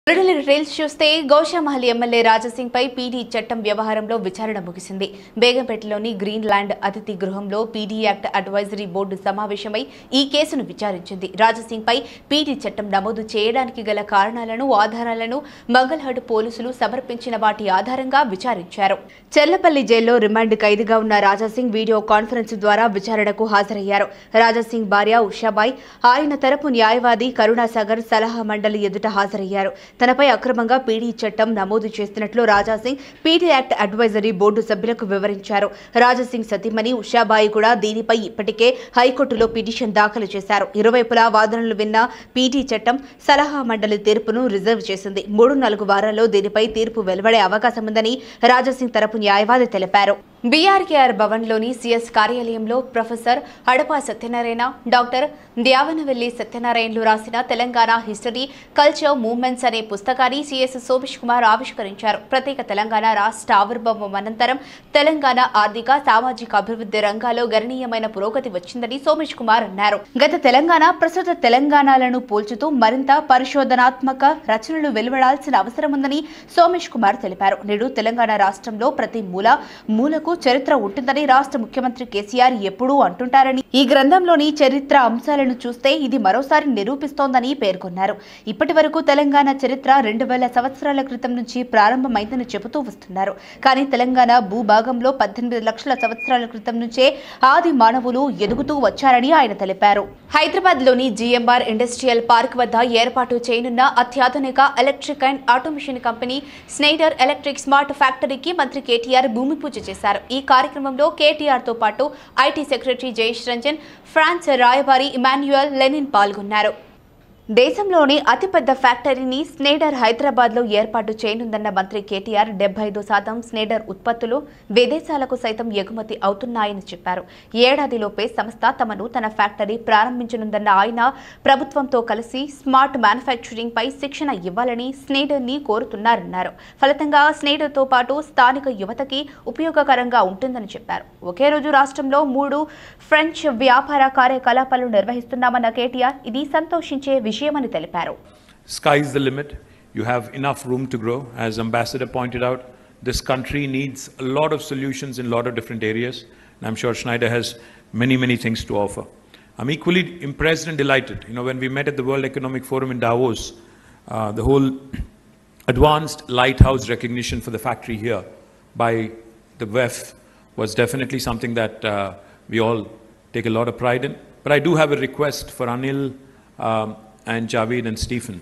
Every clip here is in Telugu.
బురడలి రీల్స్ చూస్తే గౌషామహల్ ఎమ్మెల్యే రాజాసింగ్ పై పీడీ చట్టం వ్యవహారంలో విచారణ ముగిసింది బేగంపేటలోని గ్రీన్ ల్యాండ్ అతిథి గృహంలో పీడీ యాక్ట్ అడ్వైజరీ బోర్డు సమావేశమై ఈ కేసును విచారించింది రాజాసింగ్ పై పీడీ చట్టం నమోదు చేయడానికి గల కారణాలను ఆధారాలను మంగళహడ్ పోలీసులు సమర్పించిన వాటి ఆధారంగా విచారించారు చెల్లపల్లి జైల్లో రిమాండ్ ఖైదీగా ఉన్న రాజాసింగ్ వీడియో కాన్ఫరెన్స్ ద్వారా విచారణకు హాజరయ్యారు రాజాసింగ్ భార్య ఉషాబాయ్ ఆయన తరపు న్యాయవాది కరుణాసాగర్ సలహా మండలి ఎదుట హాజరయ్యారు తనపై అక్రమంగా పీడీ చట్టం నమోదు చేస్తున్నట్లు Raja Singh PD act advisory board సభ్యులకు వివరించారు రాజాసింగ్ సతీమణి ఉషాబాయి కూడా దీనిపై ఇప్పటికే హైకోర్టులో పిటిషన్ దాఖలు చేశారు ఇరువైపులా వాదనలు విన్న పీడీ చట్టం సలహా మండలి తీర్పును రిజర్వ్ చేసింది మూడు నాలుగు వారాల్లో దీనిపై తీర్పు వెలువడే అవకాశం ఉందని రాజాసింగ్ తరపు న్యాయవాది తెలిపారు బీఆర్కేఆర్ భవన్లోని సీఎస్ కార్యాలయంలో ప్రొఫెసర్ హడపా సత్యనారాయణ డాక్టర్ ద్యావనవెల్లి సత్యనారాయణలు రాసిన తెలంగాణ హిస్టరీ కల్చర్ మూవ్మెంట్స్ అనే పుస్తకాన్ని సీఎస్ సోమేష్ కుమార్ ఆవిష్కరించారు ప్రత్యేక తెలంగాణ రాష్ట్ర ఆవిర్భావం అనంతరం తెలంగాణ ఆర్థిక సామాజిక అభివృద్ధి రంగాల్లో గణనీయమైన పురోగతి వచ్చిందని సోమేష్ కుమార్ అన్నారు గత తెలంగాణ ప్రస్తుత తెలంగాణలను పోల్చుతూ మరింత పరిశోధనాత్మక రచనలు వెలువడాల్సిన అవసరం ఉందని సోమేష్ కుమార్ తెలిపారు నేడు తెలంగాణ రాష్ట్రంలో ప్రతి మూల మూలకు చరిత్ర ఉంటుందని రాష్ట్ర ముఖ్యమంత్రి కేసీఆర్ ఎప్పుడూ అంటుంటారని ఈ గ్రంథంలోని చరిత్ర అంశాలను చూస్తే ఇది మరోసారి నిరూపిస్తోందని పేర్కొన్నారు ఇప్పటి వరకు తెలంగాణ చరిత్ర రెండు వేల సంవత్సరాల క్రితం నుంచి ప్రారంభమైందని చెబుతూ వస్తున్నారు కానీ తెలంగాణ భూభాగంలో పద్దెనిమిది లక్షల సంవత్సరాల క్రితం నుంచే ఆది మానవులు ఎదుగుతూ వచ్చారని ఆయన తెలిపారు హైదరాబాద్ లోని జీఎంఆర్ ఇండస్ట్రియల్ పార్క్ వద్ద ఏర్పాటు చేయనున్న అత్యాధునిక electric and automation company Schneider electric smart ఫ్యాక్టరీకి మంత్రి కేటీఆర్ భూమి పూజ చేశారు ఈ కార్యక్రమంలో కేటీఆర్ తో పాటు IT secretary Jayesh Ranjan France రాయబారి ఇమాన్యుయల్ లెనిన్ పాల్గొన్నారు దేశంలోని అతిపెద్ద ఫ్యాక్టరీని స్నేడర్ హైదరాబాద్ లో ఏర్పాటు చేయనుందన్న మంత్రి కేటీఆర్ డెబ్బై ఐదు శాతం స్నేడర్ ఉత్పత్తులు విదేశాలకు సైతం ఎగుమతి అవుతున్నాయని చెప్పారు ఏడాదిలోపే సంస్థ తమ నూతన ఫ్యాక్టరీ ప్రారంభించనుందన్న ఆయన ప్రభుత్వంతో కలిసి స్మార్ట్ మ్యానుఫ్యాక్చరింగ్ పై శిక్షణ ఇవ్వాలని స్నేడర్ ని కోరుతున్నారన్నారు ఫలితంగా స్నేడర్ తో పాటు స్థానిక యువతకి ఉపయోగకరంగా ఉంటుందని చెప్పారు ఒకే రోజు రాష్ట్రంలో మూడు ఫ్రెంచ్ వ్యాపార కార్యకలాపాలు నిర్వహిస్తున్నామన్న కేటీఆర్ ఇది సంతోషించే విషయమని తెలిపారు Sky's the limit. You have enough room to grow. As Ambassador pointed out, this country needs a lot of solutions in a lot of different areas. And I'm sure Schneider has many, many things to offer. I'm equally impressed and delighted. You know, when we met at the World Economic Forum in Davos, uh, the whole advanced lighthouse recognition for the factory here by the WEF was definitely something that uh, we all take a lot of pride in. But I do have a request for Anil um, and Javid and Stephen.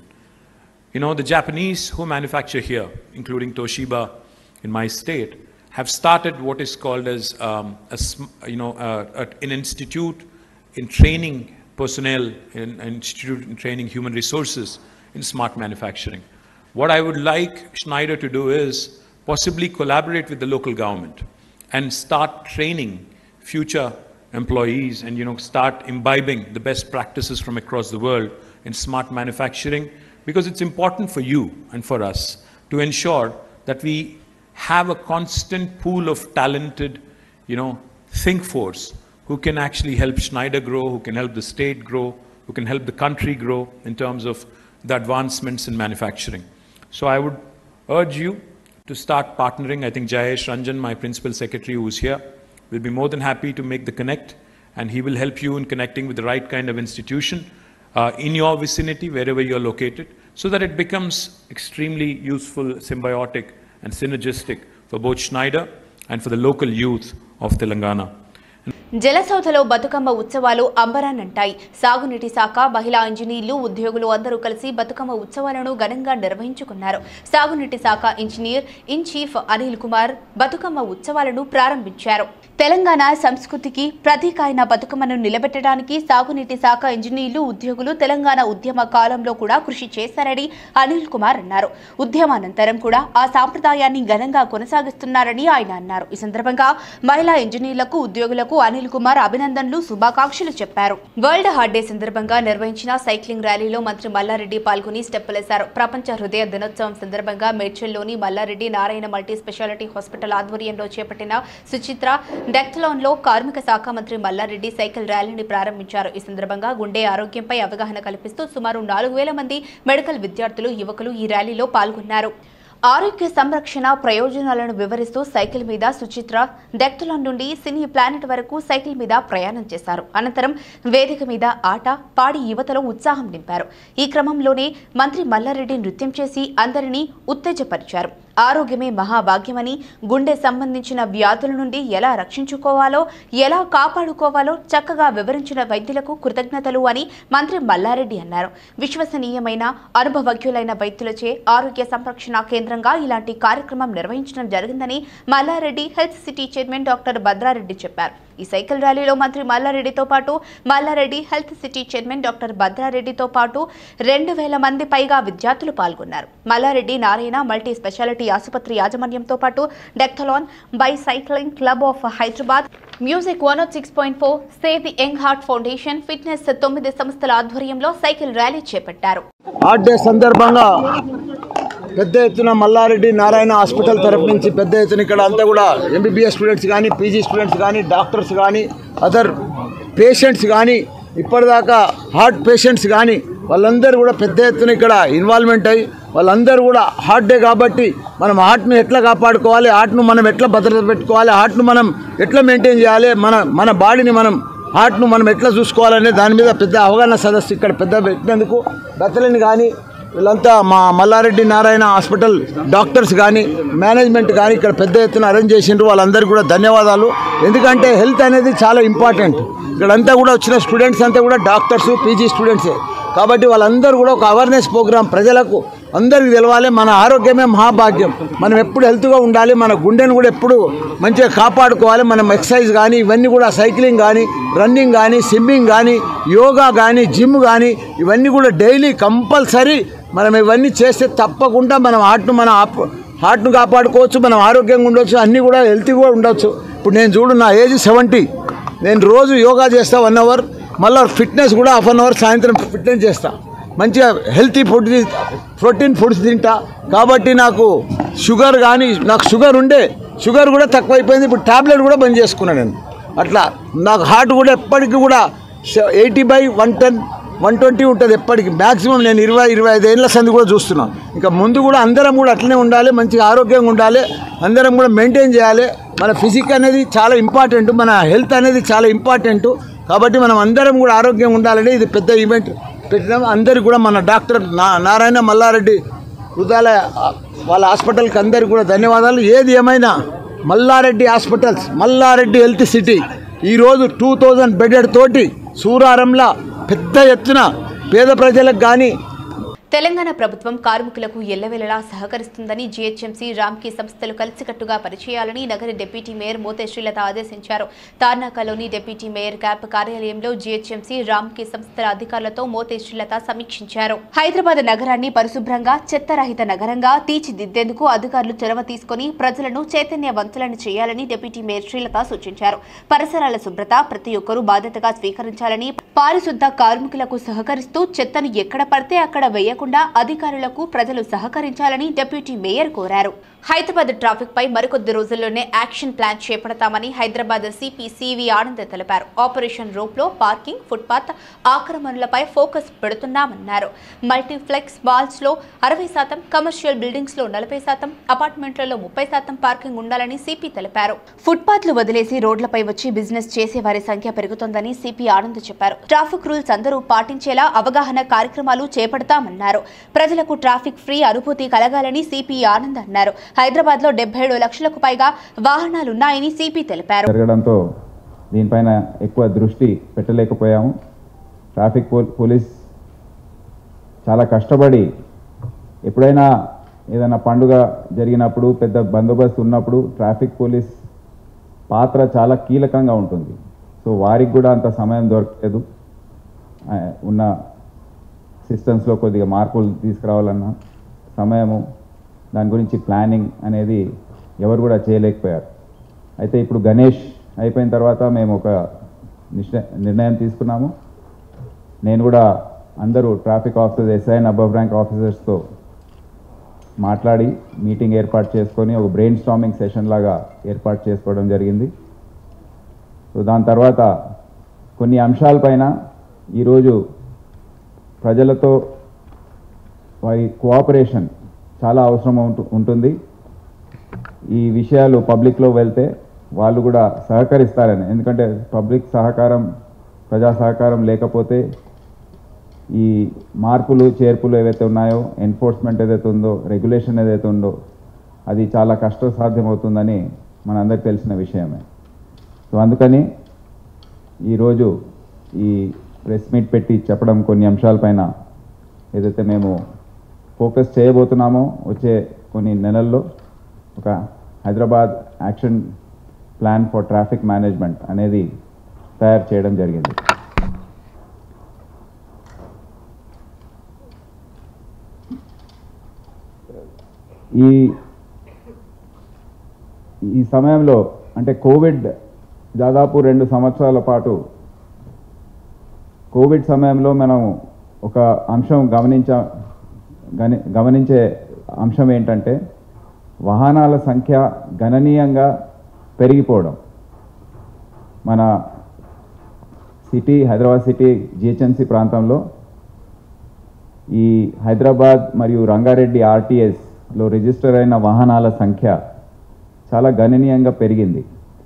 You know, the Japanese who manufacture here, including Toshiba in my state, have started what is called as um, a, sm- you know, uh, a- an institute in training personnel, in an institute in training human resources in smart manufacturing. What I would like Schneider to do is possibly collaborate with the local government and start training future employees and you know start imbibing the best practices from across the world in smart manufacturing because it's important for you and for us to ensure that we have a constant pool of talented you know think force who can actually help Schneider grow who can help the state grow who can help the country grow in terms of the advancements in manufacturing so i would urge you to start partnering i think jayesh ranjan my principal secretary who's here will be more than happy to make the connect and he will help you in connecting with the right kind of institution uh, in your vicinity wherever you're located so that it becomes extremely useful symbiotic and synergistic for both schneider and for the local youth of telangana జలసౌధలో Bathukamma ఉత్సవాలు అంబరాన్నంటాయి సాగునీటి శాఖ మహిళా ఇంజనీర్లు ఉద్యోగులు అందరూ కలిసి బతుకమ్మ ఉత్సవాలను ఘనంగా నిర్వహించుకున్నారు సాగునీటి శాఖ engineer in chief Anil Kumar Bathukamma ఉత్సవాలను ప్రారంభించారు తెలంగాణ సంస్కృతికి ప్రతీక అయిన బతుకమ్మను నిలబెట్టడానికి సాగునీటి శాఖ ఇంజనీర్లు ఉద్యోగులు తెలంగాణ ఉద్యమ కాలంలో కూడా కృషి చేశారని అనిల్ కుమార్ అన్నారు ఉద్యమానంతరం కూడా ఆ సాంప్రదాయాన్ని ఘనంగా కొనసాగిస్తున్నారని ఆయన అన్నారు ఈ సందర్భంగా మహిళా ఇంజనీర్లకు ఉద్యోగులకు అనిల్ కుమార్ అభినందనలు శుభాకాంక్షలు చెప్పారు వరల్డ్ హార్ట్ డే సందర్భంగా నిర్వహించిన సైక్లింగ్ ర్యాలీలో మంత్రి మల్లారెడ్డి పాల్గొని స్టెప్పులేశారు ప్రపంచ హృదయ దినోత్సవం సందర్భంగా మేడ్చల్లోని Malla Reddy Narayana multi speciality hospital ఆధ్వర్యంలో చేపట్టిన సుచిత్ర డెక్టలాన్ లో కార్మిక శాఖ మంత్రి మల్లారెడ్డి సైకిల్ ర్యాలీని ప్రారంభించారు ఈ సందర్భంగా గుండె ఆరోగ్యంపై అవగాహన కల్పిస్తూ సుమారు నాలుగు వేల మంది మెడికల్ విద్యార్థులు యువకులు ఈ ర్యాలీలో పాల్గొన్నారు ఆరోగ్య సంరక్షణ ప్రయోజనాలను వివరిస్తూ సైకిల్ మీద సుచిత్ర డెక్టలాన్ నుండి సినీ ప్లానెట్ వరకు సైకిల్ మీద ప్రయాణం చేశారు అనంతరం వేదిక మీద ఆట పాడి యువతలో ఉత్సాహం నింపారు ఈ క్రమంలోనే మంత్రి మల్లారెడ్డి నృత్యం చేసి అందరినీ ఉత్తేజపరిచారు ఆరోగ్యమే మహాభాగ్యమని గుండె సంబంధించిన వ్యాధుల నుండి ఎలా రక్షించుకోవాలో ఎలా కాపాడుకోవాలో చక్కగా వివరించిన వైద్యులకు కృతజ్ఞతలు అని మంత్రి మల్లారెడ్డి అన్నారు విశ్వసనీయమైన అనుభవజ్ఞులైన వైద్యులచే ఆరోగ్య సంరక్షణ కేంద్రంగా ఇలాంటి కార్యక్రమం నిర్వహించడం జరిగిందని Malla Reddy health city chairman doctor Bhadra Reddy చెప్పారు ఈ సైకిల్ ర్యాలీలో మంత్రి మల్లారెడ్డితో పాటు Malla Reddy health city chairman doctor భద్రారెడ్డితో పాటు రెండు వేల మంది పైగా విద్యార్థులు పాల్గొన్నారు మల్లారెడ్డి నారాయణ మల్టీ స్పెషాలిటీ ఆసుపత్రి యాజమాన్యంతో పాటు Decathlon by cycling club of Hyderabad music one six point four save the young heart foundation fitness తొమ్మిది సంస్థల ఆధ్వర్యంలో సైకిల్ ర్యాలీ చేపట్టారు హార్ట్ డే సందర్భంగా పెద్ద ఎత్తున మల్లారెడ్డి నారాయణ హాస్పిటల్ తరఫు నుంచి పెద్ద ఎత్తున ఇక్కడ అంతా కూడా ఎంబీబీఎస్ స్టూడెంట్స్ కానీ పీజీ స్టూడెంట్స్ కానీ డాక్టర్స్ కానీ అదర్ పేషెంట్స్ కానీ ఇప్పటిదాకా హార్ట్ పేషెంట్స్ కానీ వాళ్ళందరూ కూడా పెద్ద ఎత్తున ఇక్కడ ఇన్వాల్వ్మెంట్ అయ్యి వాళ్ళందరూ కూడా హార్ట్ డే కాబట్టి మనం హార్ట్ను ఎట్లా కాపాడుకోవాలి హార్ట్ను మనం ఎట్లా భద్రత పెట్టుకోవాలి హార్ట్ను మనం ఎట్లా మెయింటైన్ చేయాలి మన మన బాడీని మనం హార్ట్ను మనం ఎట్లా చూసుకోవాలనే దాని మీద పెద్ద అవగాహన సదస్సు ఇక్కడ పెద్ద పెట్టినందుకు బెత్తలని కానీ వీళ్ళంతా మా మల్లారెడ్డి నారాయణ హాస్పిటల్ డాక్టర్స్ కానీ మేనేజ్మెంట్ కానీ ఇక్కడ పెద్ద ఎత్తున అరేంజ్ చేసిండ్రు వాళ్ళందరికీ కూడా ధన్యవాదాలు ఎందుకంటే హెల్త్ అనేది చాలా ఇంపార్టెంట్ ఇక్కడంతా కూడా వచ్చిన స్టూడెంట్స్ అంతా కూడా డాక్టర్స్ పీజీ స్టూడెంట్సే కాబట్టి వాళ్ళందరూ కూడా ఒక అవేర్నెస్ ప్రోగ్రామ్ ప్రజలకు అందరికీ తెలవాలి మన ఆరోగ్యమే మహాభాగ్యం మనం ఎప్పుడు హెల్త్గా ఉండాలి మన గుండెను కూడా ఎప్పుడు మంచిగా కాపాడుకోవాలి మనం ఎక్సర్సైజ్ కానీ ఇవన్నీ కూడా సైక్లింగ్ కానీ రన్నింగ్ కానీ స్విమ్మింగ్ కానీ యోగా కానీ జిమ్ కానీ ఇవన్నీ కూడా డైలీ కంపల్సరీ మనం ఇవన్నీ చేస్తే తప్పకుండా మనం హార్ట్ను మన ఆప్ హార్ట్ను కాపాడుకోవచ్చు మనం ఆరోగ్యంగా ఉండొచ్చు అన్నీ కూడా హెల్తీగా ఉండొచ్చు ఇప్పుడు నేను చూడు నా ఏజ్ సెవెంటీ నేను రోజు యోగా చేస్తా వన్ అవర్ మళ్ళీ ఫిట్నెస్ కూడా హాఫ్ అన్ అవర్ సాయంత్రం ఫిట్నెస్ చేస్తా మంచిగా హెల్తీ ఫుడ్ ప్రోటీన్ ఫుడ్స్ తింటా కాబట్టి నాకు షుగర్ కానీ నాకు షుగర్ ఉండే షుగర్ కూడా తక్కువైపోయింది ఇప్పుడు టాబ్లెట్ కూడా బంద్ చేసుకున్నాను నేను అట్లా నాకు హార్ట్ కూడా ఎప్పటికీ కూడా eighty by one ten one twenty ఉంటుంది ఎప్పటికి మ్యాక్సిమం నేను ఇరవై ఇరవై ఐదు ఏళ్ళ సంది కూడా చూస్తున్నాను ఇంకా ముందు కూడా అందరం కూడా అట్లనే ఉండాలి మంచిగా ఆరోగ్యంగా ఉండాలి అందరం కూడా మెయింటైన్ చేయాలి మన ఫిజిక్ అనేది చాలా ఇంపార్టెంట్ మన హెల్త్ అనేది చాలా ఇంపార్టెంట్ కాబట్టి మనం అందరం కూడా ఆరోగ్యంగా ఉండాలని ఇది పెద్ద ఈవెంట్ పెట్టినాం అందరికి కూడా మన డాక్టర్ నా నారాయణ మల్లారెడ్డి హృదయాల వాళ్ళ హాస్పిటల్కి అందరికి కూడా ధన్యవాదాలు ఏది ఏమైనా Malla Reddy hospitals Malla Reddy health city ఈరోజు టూ థౌజండ్ బెడెడ్ తోటి సూరారంలో పెద్ద ఎత్తున పేద ప్రజలకు కానీ తెలంగాణ ప్రభుత్వం కార్మికులకు ఎల్లవేళలా సహకరిస్తుందని జీహెచ్ఎంసీ రామ్కీ సంస్థలు కలిసికట్టుగా పనిచేయాలని నగర డిప్యూటీ మేయర్ మోతే శ్రీలత ఆదేశించారు తార్నాకలోని డిప్యూటీ మేయర్ క్యాంప్ కార్యాలయంలో జీహెచ్ఎంసీ రామ్కీ సంస్థల అధికారులతో మోతే శ్రీలత సమీక్షించారు హైదరాబాద్ నగరాన్ని పరిశుభ్రంగా చెత్తరహిత నగరంగా తీర్చిదిద్దేందుకు అధికారులు చొరవ తీసుకుని ప్రజలను చైతన్యవంతులను చేయాలని డిప్యూటీ మేయర్ శ్రీలత సూచించారు పరిసరాల శుభ్రత ప్రతి ఒక్కరూ బాధ్యతగా స్వీకరించాలని పారిశుద్ధ కార్మికులకు సహకరిస్తూ చెత్తను ఎక్కడ పడితే అక్కడ వేయకుండా అధికారులకు ప్రజలు సహకరించాలని డిప్యూటీ మేయర్ కోరారు హైదరాబాద్ ట్రాఫిక్ పై మరికొద్ది రోజుల్లోనే యాక్షన్ ప్లాన్ చేపడతామని హైదరాబాద్ సిపి సివి ఆనంద్ తెలిపారు ఆపరేషన్ రోప్ లో పార్కింగ్ ఫుట్పాత్ ఆక్రమణలపై ఫోకస్ పెడుతున్నామన్నారు మల్టీప్లెక్స్ మాల్స్ లో అరవై శాతం కమర్షియల్ బిల్డింగ్స్ లో నలభై శాతం అపార్ట్మెంట్లలో ముప్పై శాతం పార్కింగ్ ఉండాలని సిపి తెలిపారు ఫుట్పాత్లు వదిలేసి రోడ్లపై వచ్చి బిజినెస్ చేసే వారి సంఖ్య పెరుగుతోందని సిపి ఆనంద్ చెప్పారు ట్రాఫిక్ రూల్స్ అందరూ పాటించేలా అవగాహన కార్యక్రమాలు చేపడతామన్నారు ప్రజలకు ట్రాఫిక్ ఫ్రీ అనుభూతి కలగాలని సిపి ఆనంద్ అన్నారు హైదరాబాద్ లో డెబ్బై ఏడు లక్షలకు పైగా వాహనాలున్నాయని సిపి తెలిపారు జరగడంతో దీనిపైన ఎక్కువ దృష్టి పెట్టలేకపోయాము ట్రాఫిక్ పో- పోలీస్ చాలా కష్టపడి ఎప్పుడైనా ఏదైనా పండుగ జరిగినప్పుడు పెద్ద బందోబస్తు ఉన్నప్పుడు ట్రాఫిక్ పోలీస్ పాత్ర చాలా కీలకంగా ఉంటుంది సో వారికి కూడా అంత సమయం దొరకలేదు ఆ, ఉన్న సిస్టమ్స్లో కొద్దిగా మార్పులు తీసుకురావాలన్న సమయము దాని గురించి ప్లానింగ్ అనేది ఎవరు కూడా చేయలేకపోయారు అయితే ఇప్పుడు గణేష్ అయిపోయిన తర్వాత మేము ఒక నిశ్చ- నిర్ణయం తీసుకున్నాము నేను కూడా అందరూ traffic officers SI and above rank ఆఫీసర్స్తో మాట్లాడి మీటింగ్ ఏర్పాటు చేసుకొని ఒక బ్రెయిన్ స్టామింగ్ సెషన్ లాగా ఏర్పాటు చేసుకోవడం జరిగింది సో దాని తర్వాత కొన్ని అంశాలపైన ఈరోజు ప్రజలతో వారి కోఆపరేషన్ చాలా అవసరం ఉంటు ఉంటుంది ఈ విషయాలు పబ్లిక్లో వెళ్తే వాళ్ళు కూడా సహకరిస్తారని ఎందుకంటే పబ్లిక్ సహకారం ప్రజా సహకారం లేకపోతే ఈ మార్పులు చేర్పులు ఏవైతే ఉన్నాయో ఎన్ఫోర్స్మెంట్ ఏదైతే ఉందో రెగ్యులేషన్ ఏదైతే ఉందో అది చాలా కష్టసాధ్యమవుతుందని మనందరికి తెలిసిన విషయమే సో అందుకని ఈరోజు ఈ ప్రెస్ మీట్ పెట్టి చెప్పడం కొన్ని అంశాలపైన ఏదైతే మేము ఫోకస్ చేయబోతున్నామో వచ్చే కొన్ని నెలల్లో ఒక Hyderabad action plan for traffic management అనేది తయారు చేయడం జరిగింది ఈ ఈ సమయంలో అంటే కోవిడ్ దాదాపు రెండు సంవత్సరాల పాటు కోవిడ్ సమయంలో మనం ఒక అంశం గమనించ గని- గమనించే అంశం ఏంటంటే వాహనాల సంఖ్య గణనీయంగా పెరిగిపోవడం మన సిటీ హైదరాబాద్ సిటీ జిహెచ్ఎంసి ప్రాంతంలో ఈ హైదరాబాద్ మరియు రంగారెడ్డి ఆర్టీఎస్లో రిజిస్టర్ అయిన వాహనాల సంఖ్య చాలా గణనీయంగా పెరిగింది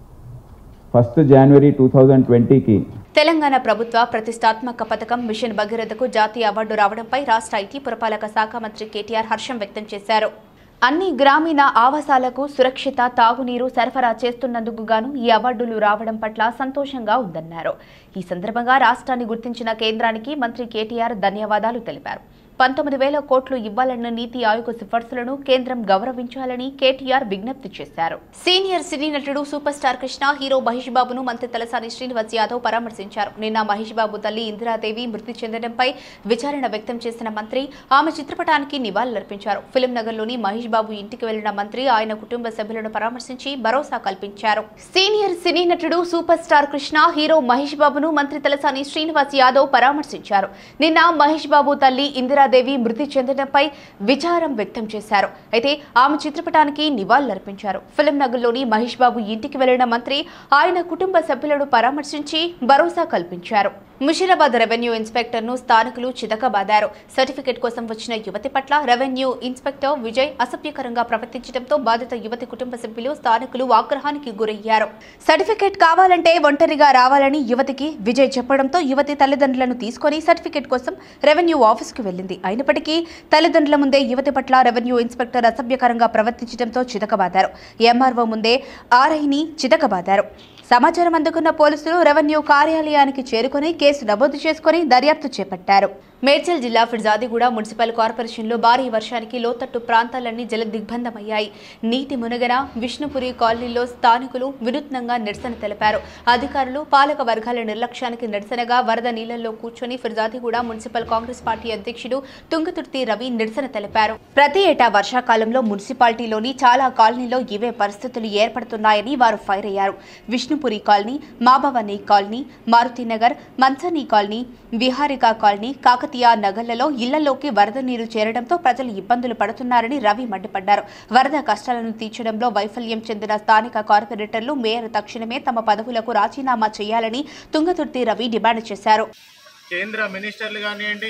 ఫస్ట్ జనవరి టూ థౌజండ్ ట్వంటీకి తెలంగాణ ప్రభుత్వ ప్రతిష్టాత్మక పథకం మిషన్ భగీరథకు జాతీయ అవార్డు రావడంపై రాష్ట్ర ఐటీ పురపాలక శాఖ మంత్రి కేటీఆర్ హర్షం వ్యక్తం చేశారు అన్ని గ్రామీణ ఆవాసాలకు సురక్షిత తాగునీరు సరఫరా చేస్తున్నందుకు గాను ఈ అవార్డులు రావడం పట్ల సంతోషంగా ఉందన్నారు ఈ సందర్భంగా రాష్ట్రాన్ని గుర్తించిన కేంద్రానికి మంత్రి కేటీఆర్ ధన్యవాదాలు తెలిపారు పంతొమ్మిది వేల కోట్లు ఇవ్వాలన్న నీతి ఆయోగ్ సిఫార్సులను కేంద్రం గౌరవించాలని కేటీఆర్ విజ్ఞప్తి చేశారు సీనియర్ సినీ నటుడు super star Krishna hero Mahesh బాబును మంత్రి తలసాని శ్రీనివాస్ యాదవ్ పరామర్శించారు నిన్న మహేష్ బాబు తల్లి ఇందిరాదేవి మృతి చెందడంపై విచారణ వ్యక్తం చేసిన మంత్రి ఆమె చిత్రపటానికి నివాళులర్పించారు ఫిలిం నగర్లోని మహేష్ బాబు ఇంటికి వెళ్లిన మంత్రి ఆయన కుటుంబ సభ్యులను పరామర్శించి భరోసా కల్పించారు సీనియర్ సినీ నటుడు super star Krishna hero Mahesh బాబును మంత్రి తలసాని శ్రీనివాస్ యాదవ్ పరామర్శించారు నిన్న మహేష్ బాబు తల్లి ఇందిరాదేవి మృతి చెందడంపై విచారం వ్యక్తం చేశారు అయితే ఆమె చిత్రపటానికి నివాళులర్పించారు ఫిలిం నగర్లోని మహేష్ బాబు ఇంటికి వెళ్లిన మంత్రి ఆయన కుటుంబ సభ్యులను పరామర్శించి భరోసా కల్పించారు ముషీరాబాద్ రెవెన్యూ ఇన్స్పెక్టర్ ను స్థానికులు చితకబాదారు సర్టిఫికెట్ కోసం వచ్చిన యువతి పట్ల రెవెన్యూ ఇన్స్పెక్టర్ విజయ్ అసభ్యకరంగా ప్రవర్తించడంతో బాధిత యువతి కుటుంబ సభ్యులు స్థానికులు ఆగ్రహానికి గురయ్యారు సర్టిఫికెట్ కావాలంటే ఒంటరిగా రావాలని యువతికి విజయ్ చెప్పడంతో యువతి తల్లిదండ్రులను తీసుకొని సర్టిఫికెట్ కోసం రెవెన్యూ ఆఫీసుకు వెళ్లింది అయినప్పటికీ తల్లిదండ్రుల ముందే యువతి పట్ల రెవెన్యూ ఇన్స్పెక్టర్ అసభ్యకరంగా ప్రవర్తించడంతో చితకబాదారు ఎంఆర్ఓ ముందే ఆర్ఐని చితకబాదారు సమాచారం అందుకున్న పోలీసులు రెవెన్యూ కార్యాలయానికి చేరుకుని కేసు నమోదు చేసుకుని దర్యాప్తు చేపట్టారు మేడ్చల్ జిల్లా ఫిర్జాదిగూడ మున్సిపల్ కార్పొరేషన్లో భారీ వర్షానికి లోతట్టు ప్రాంతాలన్నీ జల దిగ్బంధమయ్యాయి నీటి మునగన విష్ణుపురి కాలనీలో స్థానికులు వినూత్నంగా నిరసన తెలిపారు అధికారులు పాలక వర్గాల నిర్లక్ష్యానికి నిరసనగా వరద నీళ్లలో కూర్చొని ఫిర్జాదిగూడ మున్సిపల్ కాంగ్రెస్ పార్టీ అధ్యక్షుడు తుంగతుర్తి రవి నిరసన తెలిపారు ప్రతి ఏటా వర్షాకాలంలో మున్సిపాలిటీలోని చాలా కాలనీలో ఇవే పరిస్థితులు ఏర్పడుతున్నాయని వారు ఫైర్ అయ్యారు విష్ణుపురి కాలనీ మాభవని colony Marutinagar Mansani colony Viharika colony Kakatiya నగర్లలో ఇళ్లలోకి వరద నీరు చేరడంతో ప్రజలు ఇబ్బందులు పడుతున్నారని రవి మండిపడ్డారు వరద కష్టాలను తీర్చడంలో వైఫల్యం చెందిన స్థానిక కార్పొరేటర్లు మేయర్ తక్షణమే తమ పదవులకు రాజీనామా చేయాలని తుంగతుర్తి రవి డిమాండ్ చేశారు కేంద్ర మినిస్టర్లు కానివ్వండి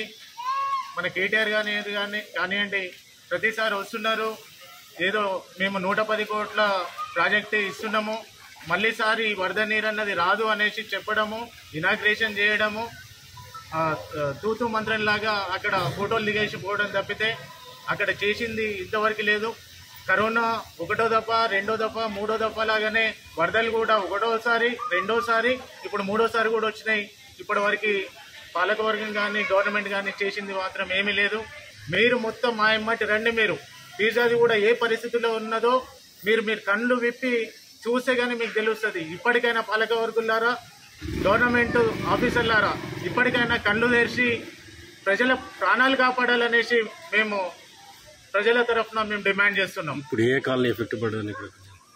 మన కేటీఆర్ కానివ్వండి కానీ కానివ్వండి ప్రతిసారి వస్తున్నారు ఏదో మేము నూట పది కోట్ల ప్రాజెక్ట్ ఇస్తున్నాము మళ్ళీసారి వరద నీరు అన్నది రాదు అనేసి చెప్పడము ఇనాగ్రేషన్ చేయడము ఆ, తూతు మంత్రంలాగా అక్కడ ఫోటోలు దిగేసి పోవడం తప్పితే అక్కడ చేసింది ఇంతవరకు లేదు కరోనా ఒకటో దఫ రెండో దఫ మూడో దఫ లాగానే వరదలు కూడా ఒకటోసారి రెండోసారి ఇప్పుడు మూడోసారి కూడా వచ్చినాయి ఇప్పటి వరకు పాలకవర్గం కానీ గవర్నమెంట్ కానీ చేసింది మాత్రం ఏమీ లేదు మీరు మొత్తం మా ఎమ్మటి రండి మీరు ఫీజాది కూడా ఏ పరిస్థితిలో ఉన్నదో మీరు మీరు కళ్ళు విప్పి చూస్తే కానీ మీకు తెలుస్తుంది ఇప్పటికైనా పాలకవర్గులారా గవర్నమెంట్ ఆఫీసర్లారా ఇప్పటికైనా కళ్ళు తెరిచి ప్రజల ప్రాణాలు కాపాడాలనేసి మేము ప్రజల తరఫున మేము డిమాండ్ చేస్తున్నాం ఇప్పుడు ఏ కాలనీ ఎఫెక్ట్ పడదని ఇక్కడ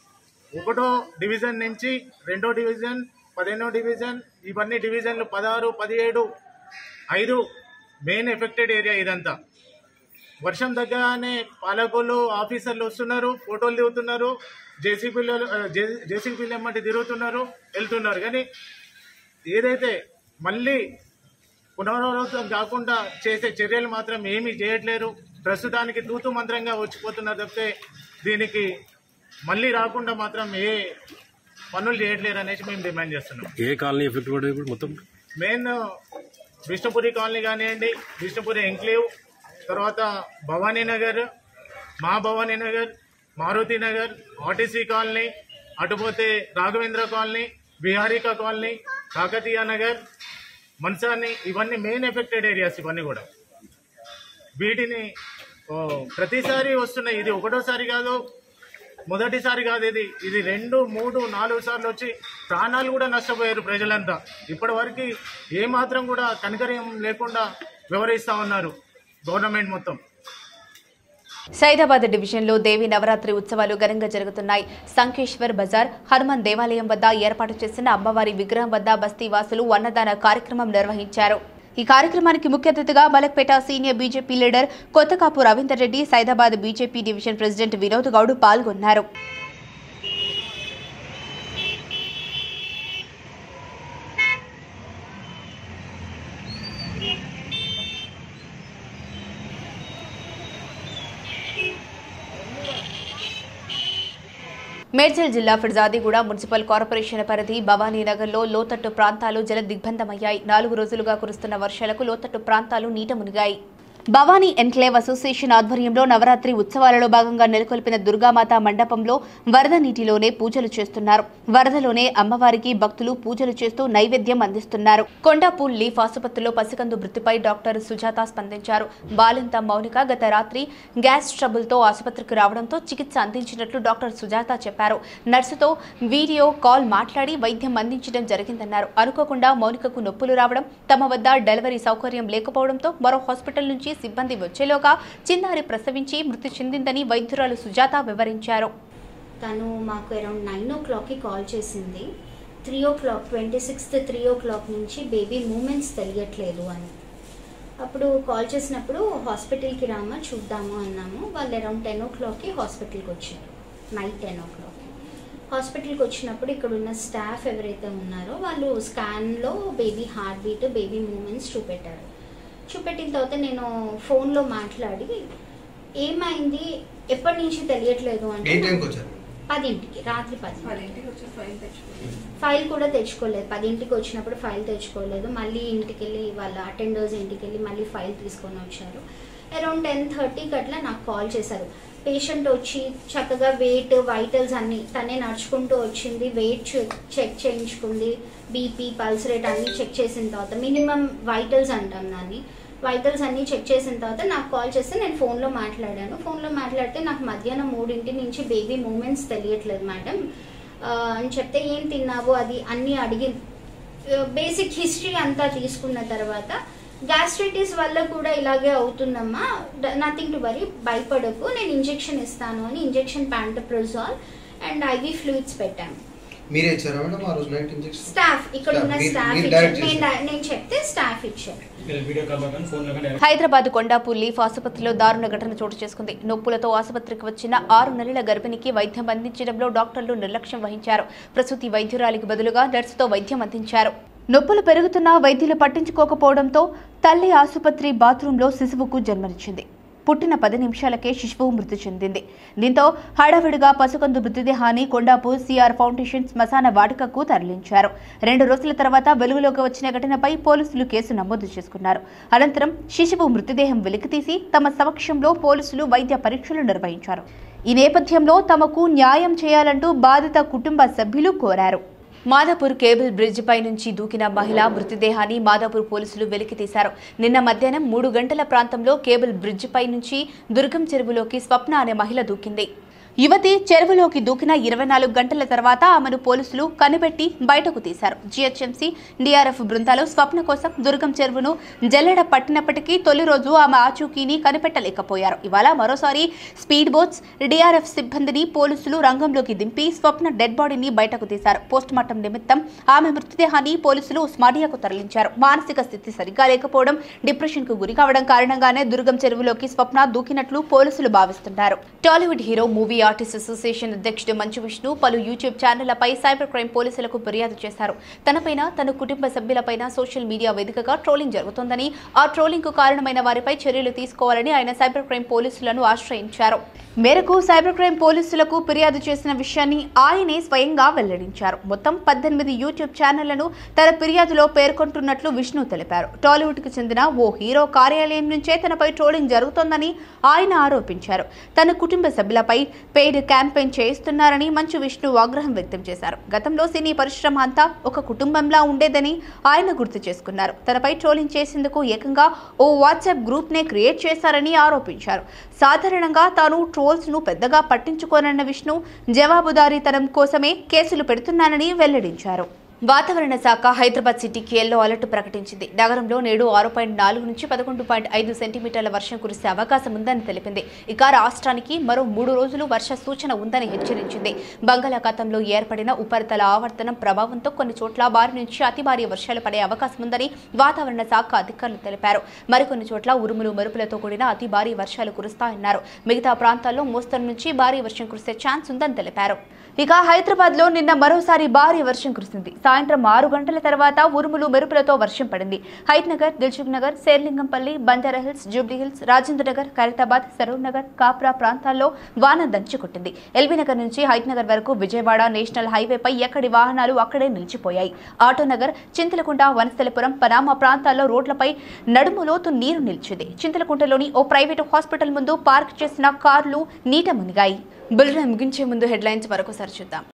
ఒకటో డివిజన్ నుంచి రెండో డివిజన్ పదిహేనో డివిజన్ ఇవన్నీ డివిజన్లు పదహారు పదిహేడు ఐదు మెయిన్ ఎఫెక్టెడ్ ఏరియా ఇదంతా వర్షం తగ్గగానే పాలకులు ఆఫీసర్లు వస్తున్నారు ఫోటోలు దిగుతున్నారు జేసీబీలు జేసీబీలు ఎమ్మంటే తిరుగుతున్నారు వెళ్తున్నారు కానీ ఏదైతే మళ్ళీ పునరావృతం కాకుండా చేసే చర్యలు మాత్రం ఏమీ చేయట్లేరు ప్రస్తుతానికి తూతు మంత్రంగా వచ్చిపోతున్నారు తప్పితే దీనికి మళ్ళీ రాకుండా మాత్రం ఏ పనులు చేయట్లేరు అనేసి మేము డిమాండ్ చేస్తున్నాం ఏ కాలనీ ఎఫెక్ట్ పడేది ఇప్పుడు మొత్తం మెయిన్ విష్ణుపురి కాలనీ కానివ్వండి విష్ణుపురి ఎంక్లేవ్ తర్వాత భవానీ నగర్ మా భవానీ నగర్ మారుతి నగర్ ఆర్టీసీ కాలనీ అటుపోతే రాఘవేంద్ర కాలనీ విహారిక కాలనీ కాకతీయ నగర్ మన్సాని ఇవన్నీ మెయిన్ ఎఫెక్టెడ్ ఏరియాస్ ఇవన్నీ కూడా వీటిని ఓ, ప్రతిసారి వస్తున్నాయి ఇది ఒకటోసారి కాదు మొదటిసారి కాదు ఇది ఇది రెండు మూడు నాలుగు సార్లు వచ్చి ప్రాణాలు కూడా నష్టపోయారు ప్రజలంతా ఇప్పటి వరకు ఏమాత్రం కూడా కనికర్యం లేకుండా వ్యవహరిస్తా ఉన్నారు గవర్నమెంట్ మొత్తం సైదాబాద్ డివిజన్లో దేవి నవరాత్రి ఉత్సవాలు ఘనంగా జరుగుతున్నాయి సంకేశ్వర్ బజార్ హనుమాన్ దేవాలయం వద్ద ఏర్పాటు చేసిన అమ్మవారి విగ్రహం వద్ద బస్తీ వాసులు అన్నదాన కార్యక్రమం నిర్వహించారు ఈ కార్యక్రమానికి ముఖ్య అతిథిగా Malakpet senior BJP leader Kothakapu Ravinder Reddy Saidabad BJP division president Vinod Goud పాల్గొన్నారు మేడ్చల్ జిల్లా ఫిర్జాదిగూడ మున్సిపల్ కార్పొరేషన్ పరిధి భవానీనగర్లో లోతట్టు ప్రాంతాలు జల దిగ్బంధమయ్యాయి నాలుగు రోజులుగా కురుస్తున్న వర్షాలకు లోతట్టు ప్రాంతాలు నీట మునిగాయి భవానీ ఎన్క్లేవ్ అసోసియేషన్ ఆధ్వర్యంలో నవరాత్రి ఉత్సవాలలో భాగంగా నెలకొల్పిన దుర్గామాత మండపంలో వరద నీటిలోనే పూజలు చేస్తున్నారు వరదలోనే అమ్మవారికి భక్తులు పూజలు చేస్తూ నైవేద్యం అందిస్తున్నారు కొండాపూల్ లీఫ్ ఆసుపత్రిలో పసికందు మృతిపై డాక్టర్ సుజాత స్పందించారు బాలింత మౌనిక గత రాత్రి గ్యాస్ ట్రబుల్తో ఆసుపత్రికి రావడంతో చికిత్స అందించినట్లు డాక్టర్ సుజాత చెప్పారు నర్సుతో వీడియో కాల్ మాట్లాడి వైద్యం అందించడం జరిగిందన్నారు అనుకోకుండా మౌనికకు నొప్పులు రావడం తమ వద్ద డెలివరీ సౌకర్యం లేకపోవడంతో మరో హాస్పిటల్ నుంచి సిబ్బంది వచ్చేలోగా చిన్నారి ప్రసవించి మృతి చెందిందని వైద్యురాలు సుజాత వివరించారు తను మాకు అరౌండ్ నైన్ ఓ క్లాక్కి కాల్ చేసింది three o'clock twenty sixth three o'clock నుంచి బేబీ మూమెంట్స్ తెలియట్లేదు అని అప్పుడు కాల్ చేసినప్పుడు హాస్పిటల్కి రామా చూద్దాము అన్నాము వాళ్ళు అరౌండ్ టెన్ ఓ క్లాక్కి హాస్పిటల్కి వచ్చారు నైట్ టెన్ ఓ క్లాక్కి హాస్పిటల్కి వచ్చినప్పుడు ఇక్కడ ఉన్న స్టాఫ్ ఎవరైతే ఉన్నారో వాళ్ళు స్కాన్లో baby heart beat baby movements చూపెట్టారు చూపెట్టిన తర్వాత నేను ఫోన్లో మాట్లాడి ఏమైంది ఎప్పటి నుంచి తెలియట్లేదు ఏ అంటే టైంకి వచ్చారు పదింటికి రాత్రి పది ఫైల్ కూడా తెచ్చుకోలేదు పదింటికి వచ్చినప్పుడు ఫైల్ తెచ్చుకోలేదు మళ్ళీ ఇంటికి వెళ్ళి వాళ్ళ అటెండర్స్ ఇంటికి వెళ్ళి మళ్ళీ ఫైల్ తీసుకొని వచ్చారు అరౌండ్ టెన్ థర్టీకి అట్లా నాకు కాల్ చేశారు పేషెంట్ వచ్చి చక్కగా వెయిట్ వైటల్స్ అన్నీ తనే నడుచుకుంటూ వచ్చింది వెయిట్ చెక్ చేయించుకుంది బీపీ పల్స్ రేట్ అన్నీ చెక్ చేసిన తర్వాత మినిమం వైటల్స్ అంటాం దాన్ని వైటల్స్ అన్నీ చెక్ చేసిన తర్వాత నాకు కాల్ చేస్తే నేను ఫోన్లో మాట్లాడాను ఫోన్లో మాట్లాడితే నాకు మధ్యాహ్నం మూడింటి నుంచి బేబీ మూమెంట్స్ తెలియట్లేదు మేడం ఆ, అని చెప్తే ఏం తిన్నావు అది అన్నీ అడిగి బేసిక్ హిస్టరీ అంతా తీసుకున్న తర్వాత గ్యాస్ట్రైటిస్ వల్ల కూడా ఇలాగే అవుతుందమ్మా నథింగ్ టు వరీ భయపడకు నేను ఇంజెక్షన్ ఇస్తాను అని injection pantoprazole and IV fluids పెట్టాను మీరే ఇచ్చారా మేడం ఆ రోజు నైట్ ఇంజెక్షన్ స్టాఫ్ ఇక్కడ ఉన్న మీరు- స్టాఫ్ మీరు ఇచ్చారు direct నేను చేశారు. డై- నేను చెప్తే స్టాఫ్ ఇచ్చారు హైదరాబాద్ కొండాపూర్ లీఫ్ ఆసుపత్రిలో దారుణ ఘటన చోటు చేసుకుంది నొప్పులతో ఆసుపత్రికి వచ్చిన ఆరు నెలల గర్భిణికి వైద్యం అందించడంలో డాక్టర్లు నిర్లక్ష్యం వహించారు ప్రసూతి వైద్యురాలికి బదులుగా నర్సుతో వైద్యం అందించారు నొప్పులు పెరుగుతున్నా వైద్యులు పట్టించుకోకపోవడంతో తల్లి ఆసుపత్రి బాత్రూంలో శిశువుకు జన్మనిచ్చింది పుట్టిన పది నిమిషాలకే శిశువు మృతి చెందింది దీంతో హడావిడిగా పసుకందు మృతదేహాన్ని కొండాపూర్ సిఆర్ ఫౌండేషన్ శ్మశాన వాటికకు తరలించారు రెండు రోజుల తర్వాత వెలుగులోకి వచ్చిన ఘటనపై పోలీసులు కేసు నమోదు చేసుకున్నారు అనంతరం శిశువు మృతదేహం వెలికితీసి తమ సమక్షంలో పోలీసులు వైద్య పరీక్షలు నిర్వహించారు ఈ నేపథ్యంలో తమకు న్యాయం చేయాలంటూ బాధిత కుటుంబ సభ్యులు కోరారు మాదాపూర్ కేబుల్ బ్రిడ్జ్ పై నుంచి దూకిన మహిళ మృతదేహాన్ని మాదాపూర్ పోలీసులు వెలికితీశారు నిన్న మధ్యాహ్నం మూడు గంటల ప్రాంతంలో కేబుల్ బ్రిడ్జ్ పై నుంచి దుర్గం చెరువులోకి స్వప్న అనే మహిళ దూకింది యువతి చెరువులోకి దూకిన ఇరవై నాలుగు గంటల తర్వాత ఆమెను పోలీసులు కనిపెట్టి బయటకు తీశారు జీహెచ్ఎంసీ డీఆర్ఎఫ్ బృందాలు స్వప్న కోసం దుర్గం చెరువును జల్లెడ పట్టినప్పటికీ తొలి రోజు ఆమె ఆచూకీని కనిపెట్టలేకపోయారు ఇవాళ మరోసారి స్పీడ్ బోట్స్ డీఆర్ఎఫ్ సిబ్బందిని పోలీసులు రంగంలోకి దింపి స్వప్న డెడ్ బాడీని బయటకు తీశారు పోస్ట్ మార్టం నిమిత్తం ఆమె మృతదేహాన్ని పోలీసులు ఉస్మానియాకు తరలించారు మానసిక స్థితి సరిగా లేకపోవడం డిప్రెషన్ కు గురి కావడం కారణంగానే దుర్గం చెరువులోకి స్వప్న దూకినట్లు పోలీసులు భావిస్తున్నారు Tollywood hero movie artist association అధ్యక్షుడు మంచు విష్ణు పలు యూట్యూబ్ ఛానళ్లపై సైబర్ క్రైమ్ పోలీసులకు ఫిర్యాదు చేశారు తనపైన తన కుటుంబ సభ్యులపైన సోషల్ మీడియా వేదికగా ట్రోలింగ్ జరుగుతోందని ఆ ట్రోలింగ్ కు కారణమైన వారిపై చర్యలు తీసుకోవాలని ఆయన సైబర్ క్రైమ్ పోలీసులను ఆశ్రయించారు మేరకు సైబర్ క్రైమ్ పోలీసులకు ఫిర్యాదు చేసిన విషయాన్ని ఆయనే స్వయంగా వెల్లడించారు మొత్తం పద్దెనిమిది యూట్యూబ్ ఛానళ్లను తన ఫిర్యాదులో పేర్కొంటున్నట్లు విష్ణు తెలిపారు టాలీవుడ్ కు చెందిన ఓ హీరో కార్యాలయం నుంచే తనపై ట్రోలింగ్ జరుగుతోందని ఆయన ఆరోపించారు తన కుటుంబ సభ్యులపై పెయిడ్ క్యాంపెయిన్ చేయిస్తున్నారని మంచు విష్ణు ఆగ్రహం వ్యక్తం చేశారు గతంలో సినీ పరిశ్రమ అంతా ఒక కుటుంబంలా ఉండేదని ఆయన గుర్తు చేసుకున్నారు తనపై ట్రోలింగ్ చేసేందుకు ఏకంగా ఓ వాట్సాప్ గ్రూప్ నే క్రియేట్ చేశారని ఆరోపించారు సాధారణంగా తాను ట్రోల్స్ ను పెద్దగా పట్టించుకోనన్న విష్ణు జవాబుదారీతనం కోసమే కేసులు పెడుతున్నానని వెల్లడించారు వాతావరణ శాఖ హైదరాబాద్ సిటీకి ఎల్లో అలర్ట్ ప్రకటించింది నగరంలో నేడు ఆరు పాయింట్ నాలుగు నుంచి పదకొండు పాయింట్ ఐదు సెంటీమీటర్ల వర్షం కురిసే అవకాశం ఉందని తెలిపింది ఇక రాష్ట్రానికి మరో మూడు రోజులు వర్ష సూచన ఉందని హెచ్చరించింది బంగాళాఖాతంలో ఏర్పడిన ఉపరితల ఆవర్తనం ప్రభావంతో కొన్ని చోట్ల భారీ నుంచి అతి భారీ వర్షాలు పడే అవకాశం ఉందని వాతావరణ శాఖ అధికారులు తెలిపారు మరికొన్ని చోట్ల ఉరుములు మెరుపులతో కూడిన అతి భారీ వర్షాలు కురుస్తాయన్నారు మిగతా ప్రాంతాల్లో మోస్తరు నుంచి భారీ వర్షం కురిసే ఛాన్స్ ఉందని తెలిపారు ఇక హైదరాబాద్ లో నిన్న మరోసారి భారీ వర్షం కురిసింది సాయంత్రం ఆరు గంటల తర్వాత ఉరుములు మెరుపులతో వర్షం పడింది హైట్ నగర్ Dilsukh Nagar Serilingampally Banjara Hills Jubilee Hills Rajendra Nagar Khairatabad Saroor Nagar Kapra ప్రాంతాల్లో వాన దంచి కొట్టింది ఎల్బీ నగర్ నుంచి హైట్ నగర్ వరకు విజయవాడ నేషనల్ హైవేపై ఎక్కడి వాహనాలు అక్కడే నిలిచిపోయాయి ఆటో నగర్ చింతలకుంట వనస్థలపురం పనామా ప్రాంతాల్లో రోడ్లపై నడుము లోతు నీరు నిలిచింది చింతలకుంటలోని ఓ ప్రైవేటు హాస్పిటల్ ముందు పార్క్ చేసిన కార్లు నీట మునిగాయి బులెటిన్ ముగించే ముందు హెడ్లైన్స్ మరొకసారి చూద్దాం